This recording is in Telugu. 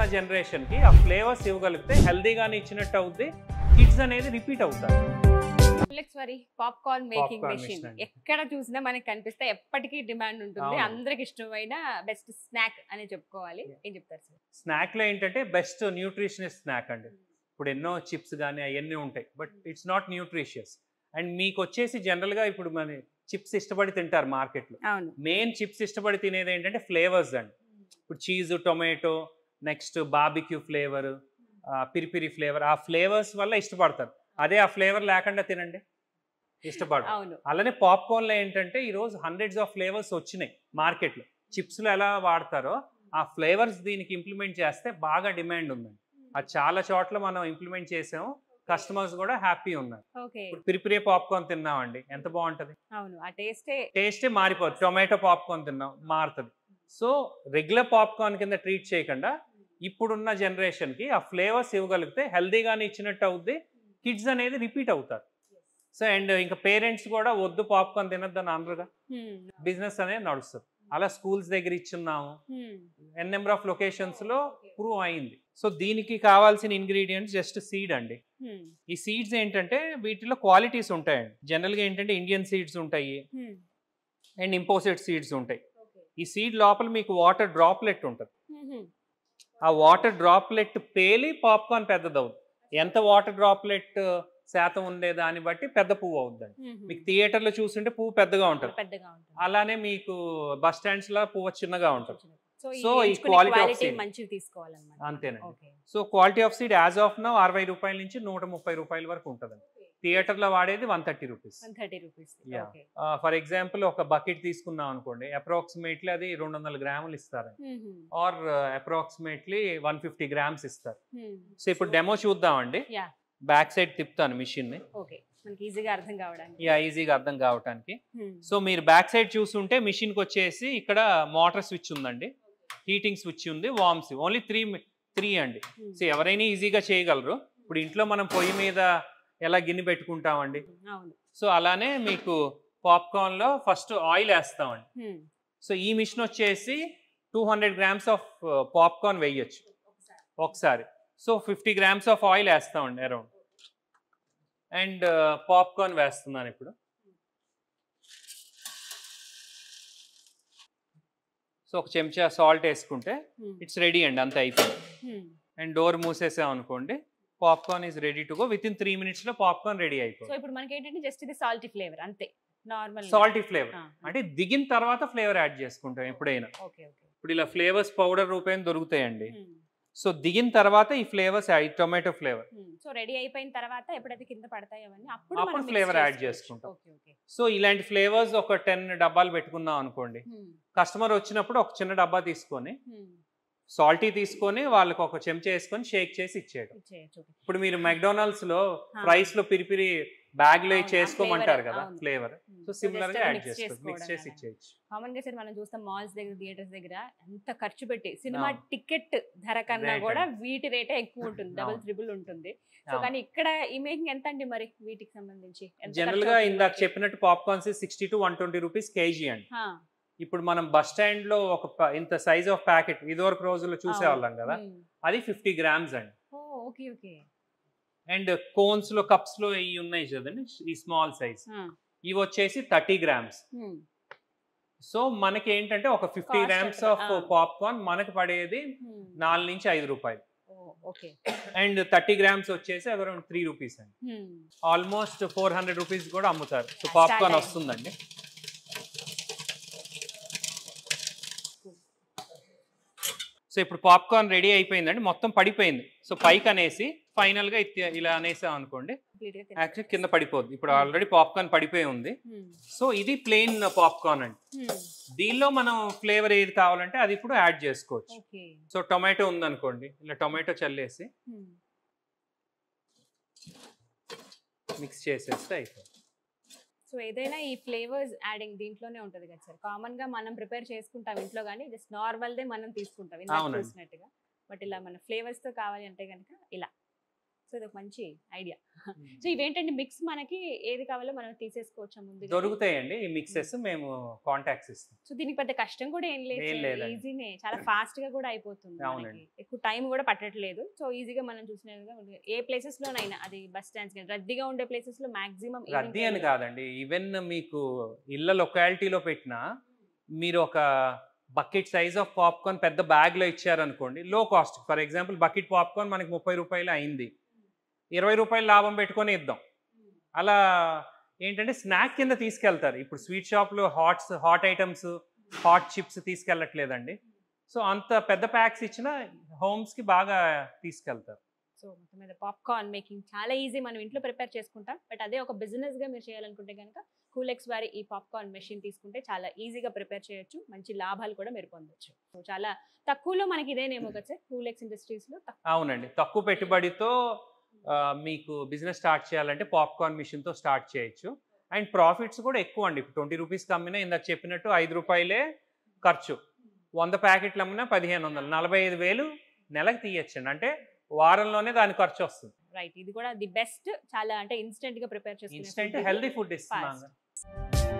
జనరేషన్ కి ఆ ఫ్లేవర్స్ ఇవ్వగలిగితే హెల్దీగానే ఇచ్చినట్టు అవుద్ది కిడ్స్ అనేది రిపీట్ అవుతారు sorry popcorn making Popcorn machine machine అండి. ఎక్కడ చూసినా మనకి కనిపిస్తే ఎప్పటికీ డిమాండ్ ఉంటుంది అవును. అందరికి ఇష్టమైన బెస్ట్ స్నాక్ అని చెప్పుకోవాలి ఏం చెప్తారు సార్ స్నాక్ లో ఏంటంటే బెస్ట్ న్యూట్రిషనియస్ స్నాక్ అండి ఇప్పుడు ఎన్నో చిప్స్ కానీ అవన్నీ ఉంటాయి but it's not nutritious and మీకు వచ్చేసి జనరల్ గా ఇప్పుడు మన చిప్స్ ఇష్టపడి తింటారు మార్కెట్ లో అవును మెయిన్ చిప్స్ ఇష్టపడి తినేది ఏంటంటే ఫ్లేవర్స్ అండి ఇప్పుడు cheese tomato next barbecue flavour peri peri flavour ఆ ఫ్లేవర్స్ వల్ల ఇష్టపడతారు అదే ఆ ఫ్లేవర్ లేకుండా తినండి ఇష్టపడరు అవును అలానే పాప్కార్న్లో ఏంటంటే ఈరోజు హండ్రెడ్స్ ఆఫ్ ఫ్లేవర్స్ వచ్చినాయి మార్కెట్లో చిప్స్లో ఎలా వాడతారో ఆ ఫ్లేవర్స్ దీనికి ఇంప్లిమెంట్ చేస్తే బాగా డిమాండ్ ఉందండి అది చాలా చోట్ల మనం ఇంప్లిమెంట్ చేసాము కస్టమర్స్ కూడా హ్యాపీ ఉన్నారు ఓకే ఇప్పుడు పిరిపిరే పాప్కార్న్ తిన్నామండి ఎంత బాగుంటది అవును ఆ టేస్టే టేస్టే మారిపోతుంది టొమాటో పాప్కార్న్ తిన్నాం మారుతుంది సో రెగ్యులర్ పాప్కార్న్ కింద ట్రీట్ చేయకుండా ఇప్పుడున్న జనరేషన్కి ఆ ఫ్లేవర్స్ ఇవ్వగలిగితే హెల్దీగానే ఇచ్చినట్టు అవుద్ది కిడ్స్ అనేది రిపీట్ అవుతారు సో అండ్ ఇంకా పేరెంట్స్ కూడా వద్దు పాప్కార్న్ తినద్దని అనరుగా బిజినెస్ అనేది నడుస్తుంది అలా స్కూల్స్ దగ్గర ఇచ్చున్నాము ఎన్ నెంబర్ ఆఫ్ లొకేషన్స్లో ప్రూవ్ అయింది సో దీనికి కావాల్సిన ఇంగ్రీడియంట్స్ జస్ట్ సీడ్ అండి ఈ సీడ్స్ ఏంటంటే వీటిలో క్వాలిటీస్ ఉంటాయండి జనరల్గా ఏంటంటే ఇండియన్ సీడ్స్ ఉంటాయి అండ్ ఇంపోర్టెడ్ సీడ్స్ ఉంటాయి ఈ సీడ్ లోపల మీకు వాటర్ డ్రాప్లెట్ ఉంటుంది ఆ వాటర్ డ్రాప్లెట్ పేలి పాప్కార్న్ పెద్దదవుతుంది ఎంత వాటర్ డ్రాప్లెట్ శాతం ఉండే దాన్ని బట్టి పెద్ద పువ్వు అవుతుందండి మీకు థియేటర్లో చూస్తుంటే పువ్వు పెద్దగా ఉంటుంది పెద్దగా ఉంటుంది అలానే మీకు బస్ స్టాండ్స్ లో పువ్వు చిన్నగా ఉంటుంది సో So, ఈ ఈ quality of క్వాలిటీ seed. మంచిది తీసుకోవాలన్నమాట అంతేనండి. Okay so quality of seed as of now అరవై రూపాయల నుంచి నూట ముప్పై రూపాయల వరకు ఉంటుందండి థియేటర్లో వాడేది one thirty rupees one thirty rupees Yeah. Okay for example ఒక బకెట్ తీసుకున్నాం అనుకోండి అప్రాక్సిమేట్లీ అది రెండు వందల గ్రాములు ఇస్తారండి or approximately one fifty grams ఇస్తారు సో ఇప్పుడు డెమో చూద్దామండి Yeah. బ్యాక్ సైడ్ తిప్పుతాను మిషన్ ని ఓకే మనకి ఈజీగా అర్థం కావడానికి యా ఈజీగా అర్థం కావటానికి Hmm. సో మీరు బ్యాక్ సైడ్ చూస్తుంటే మిషన్ కి వచ్చేసి ఇక్కడ మోటార్ స్విచ్ ఉందండి హీటింగ్ స్విచ్ ఉంది వార్మ్స్ ఓన్లీ త్రీ త్రీ అండి Hmm. సో ఎవరైనా ఈజీగా చేయగలరు ఇప్పుడు ఇంట్లో మనం పొయ్యి మీద ఎలా గిన్నె పెట్టుకుంటామండి అవును సో అలానే మీకు పాప్కార్న్ లో ఫస్ట్ ఆయిల్ వేస్తామండి Hmm. సో ఈ మిషన్ వచ్చేసి two hundred grams of popcorn వేయచ్చు ఒకసారి so fifty grams of oil వేస్తామండి అరౌండ్ అండ్ పాప్కార్న్ వేస్తున్నాను ఇప్పుడు సో ఒక చెంచా సాల్ట్ వేసుకుంటే Hmm. ఇట్స్ రెడీ అండి అంత అయిపోయింది Hmm. అండ్ డోర్ మూసేసాం అనుకోండి popcorn is ready to go with in three మినిట్స్లో పాప్కార్న్ రెడీ సో అయిపోయింది ఇప్పుడు మనకి ఏంటంటే జస్ట్ ఇది సాల్టీ ఫ్లేవర్ అంతే నార్మల్ సాల్టీ ఫ్లేవర్ అంటే దిగిన తర్వాత ఫ్లేవర్ యాడ్ చేసుకుంటాం ఎప్పుడైనా ఓకే ఓకే ఇప్పుడు ఇలా ఫ్లేవర్స్ పౌడర్ రూపాయలు దొరుకుతాయండి సో దిగిన తర్వాత ఈ flavours tomato flavour so ready అయిపోయిన తర్వాత ఎప్పుడైతే కింద పడతాయి అవన్నీ అప్పుడు అప్పుడు మనం mix flavor add చేసుకోవచ్చు. చేసుకుంటాం. ఓకే ఓకే సో ఇలాంటి ఫ్లేవర్స్ ఒక టెన్ డబ్బాలు పెట్టుకున్నాం అనుకోండి కస్టమర్ వచ్చినప్పుడు ఒక చిన్న డబ్బా తీసుకొని సాల్టీ తీసుకొని వాళ్ళకి ఒక చెంచా వేసుకొని షేక్ చేసి ఇచ్చేయడం ఇచ్చేయచ్చు ఇప్పుడు మీరు మెక్డొనాల్డ్స్ లో ఆ. ఫ్రైస్ లో పిరిపిరి బ్యాగ్ లో అవును, ఆ చేసుకోమంటారు flavor, కదా అవును. ఫ్లేవర్ సో సిమిలర్ గా యాడ్ చేసుకోవచ్చు మిక్స్ చేసి ఇచ్చేయచ్చు కామన్ గా సార్ మనం చూస్తాం మాల్స్ దగ్గర థియేటర్స్ దగ్గర ఎంత ఖర్చు పెట్టి సినిమా అవును. టికెట్ ధర కన్నా Rate కూడా అండి. వీటి రేటే ఎక్కువ ఉంటుంది డబుల్ అవును. త్రిబుల్ ఉంటుంది సో అవును. కానీ ఇక్కడ ఈ మేకింగ్ ఎంత అండి మరి వీటికి సంబంధించి ఎంత జనరల్ ఖర్చు గా అవుతుంది ఇందాక మనకి? చెప్పినట్టు popcorns sixty to one twenty rupees KG అండి హా, ఇప్పుడు మనం బస్ స్టాండ్ లో ఒక ప- ఇంత సైజ్ ఆఫ్ ప్యాకెట్ ఇదివరకు రోజుల్లో చూసేవాళ్ళం కదా మ్మ్. అది ఫిఫ్టీ గ్రామ్స్ అండి oh okay okay and cones లో కప్స్ లో ఇవి ఉన్నాయి చూడండి ఈ స్మాల్ సైజ్ హా, ఇవి వచ్చేసి థర్టీ గ్రామ్స్ మ్మ్. సో మనకి ఏంటంటే ఒక ఫిఫ్టీ Cost గ్రామ్స్ ఉంటుంది. ఆఫ్ ఆ. పాప్కార్న్ మనకి పడేది మ్మ్. నాలుగు నుంచి ఐదు రూపాయలు oh okay and thirty grams వచ్చేసి అరౌండ్ త్రీ రూపీస్ అండి మ్మ్. ఆల్మోస్ట్ ఫోర్ హండ్రెడ్ రూపీస్ కూడా అమ్ముతారు సో Start పాప్కార్న్ అయింది. వస్తుందండి సో ఇప్పుడు పాప్కార్న్ రెడీ అయిపోయిందండి మొత్తం పడిపోయింది సో పైకి అనేసి ఫైనల్ గా ఇత్య- ఇలా అనేసాం అనుకోండి Complete గా తినేయచ్చు. యాక్చువల్లీ కింద పడిపోద్ది ఇప్పుడు Hmm. ఆల్రెడీ పాప్కార్న్ పడిపోయి ఉంది మ్మ్. సో ఇది ప్లెయిన్ పాప్కార్న్ అండి మ్మ్. దీనిలో మనం ఫ్లేవర్ ఏది కావాలంటే అది ఇప్పుడు యాడ్ చేసుకోవచ్చు ఓకే సో టొమాటో ఉందనుకోండి ఇలా టొమాటో చల్లేసి మ్మ్. మిక్స్ చేసేస్తే అయిపోయింది సో ఏదైనా ఈ ఫ్లేవర్స్ యాడింగ్ దీంట్లోనే ఉంటది కదా సార్ కామన్ గా మనం ప్రిపేర్ చేసుకుంటాం ఇంట్లో కానీ జస్ట్ నార్మల్ దే మనం తీసుకుంటాం ఇందాక అవునండి. చూసినట్టుగా బట్ ఇలా మన ఫ్లేవర్స్ తో కావాలి అంటే కనుక ఇలా సో ఇది ఒక మంచి ఐడియా సో ఇవేంటంటే మిక్స్ మనకి ఏది కావాలో మనం తీసేసుకోవచ్చు ముందు దొరుకుతాయండి ఈ మిక్సెస్ మేము కాంటాక్ట్స్ ఇస్తాం సో దీనికి పెద్ద కష్టం కూడా ఏం లేదు ఏం లేదండి. ఈజీనే చాలా ఫాస్ట్ గా కూడా అయిపోతుంది అవునండి. మనకి ఎక్కువ టైం కూడా పట్టట్లేదు సో ఈజీగా మనం చూసినట్టుగా ఉంటుంది. ఏ ప్లేసెస్ లోనైనా అది బస్ స్టాండ్స్ కానీ రద్దీగా ఉండే ప్లేసెస్ లో మాక్సిమం రద్దీ అని కాదండి ఈవెన్ మీకు ఇళ్ళ లొకాలిటీలో పెట్టినా మీరు ఒక బకెట్ సైజ్ ఆఫ్ పాప్కార్న్ పెద్ద బ్యాగ్లో ఇచ్చారనుకోండి low cost for example bucket popcorn మనకి ముప్పై రూపాయలు అయింది ఇరవై రూపాయలు లాభం పెట్టుకొని ఇద్దాం అలా ఏంటంటే స్నాక్ కింద తీసుకెళ్తారు ఇప్పుడు స్వీట్ షాప్లో hots hot items hot chips తీసుకెళ్ళట్లేదండి సో అంత పెద్ద ప్యాక్స్ ఇచ్చిన హోమ్స్కి బాగా తీసుకెళ్తారు సో మొత్తం మీద పాప్కార్న్ మేకింగ్ చాలా ఈజీ మనం ఇంట్లో ప్రిపేర్ చేసుకుంటాం బట్ అదే ఒక బిజినెస్ గా మీరు చేయాలనుకుంటే కనుక కూలెక్స్ వారి ఈ పాప్కార్న్ మెషిన్ తీసుకుంటే చాలా ఈజీగా ప్రిపేర్ చేయొచ్చు మంచి లాభాలు కూడా మీరు పొందొచ్చు సో చాలా తక్కువలో మనకి ఇదేనేమో కదా సార్ కూలెక్స్ ఇండస్ట్రీస్ లో తక్కువ అవునండి తక్కువ పెట్టుబడితో ఆ, మీకు బిజినెస్ స్టార్ట్ చేయాలంటే పాప్కార్న్ మిషన్తో స్టార్ట్ చేయొచ్చు అండ్ ప్రాఫిట్స్ కూడా ఎక్కువ అండి ఇప్పుడు ట్వంటీ రూపీస్కి అమ్మినా ఇందాక చెప్పినట్టు ఐదు రూపాయలే ఖర్చు వంద ప్యాకెట్లు అమ్మినా పదిహేను వందలు నలభై ఐదు వేలు నెలకు తీయచ్చండి అంటే వారంలోనే దాని ఖర్చు వస్తుంది రైట్ ఇది కూడా ది బెస్ట్ చాలా అంటే ఇన్స్టెంట్ గా ప్రిపేర్ చేసుకునే ఇన్స్టెంట్ food ఇది. హెల్దీ ఫుడ్ ఇస్తున్నాం Fast.